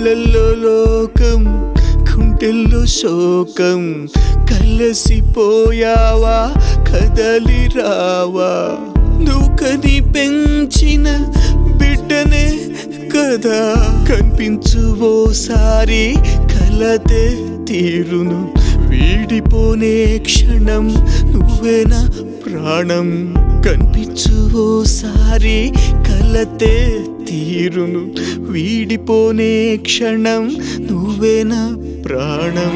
కళ్ళల్లో లోకం గుండెల్లో శోకం కలసిపోయావా కదలి రావా నువ్వు కని పెంచిన బిడ్డనే కదా కనిపించు ఓసారి కలతే తీరును వీడిపోనే క్షణం నువ్వేనా ప్రాణం కనిపించు ఓసారి కలతే తీరును వీడిపోనే క్షణం నువ్వేనా ప్రాణం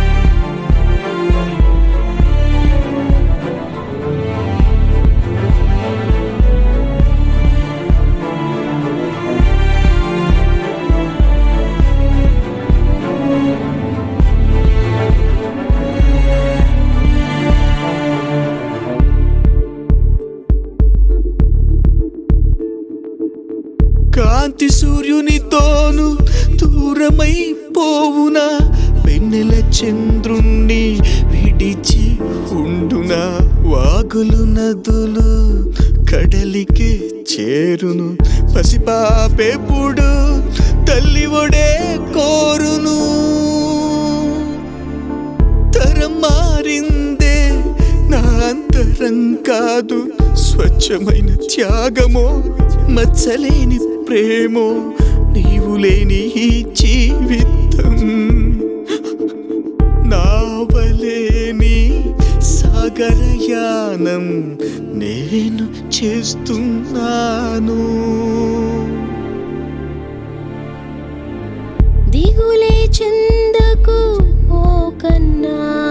కాంతి సూర్యునితోను దూరమై పోవునా వెన్నెల చంద్రుణ్ణి విడిచి ఉండునా వాగులు నదులు కడలికి చేరును పసిపాపెప్పుడు తల్లి ఒడే కోరును తరం మారిందే నా అంతరం కాదు స్వచ్ఛమైన త్యాగమో మచ్చలేని ప్రేమో నీవు లేని ఈ జీవితం నావలేని సాగరయానం నేను చేస్తున్నాను దిగులే చందకు ఓ కన్నా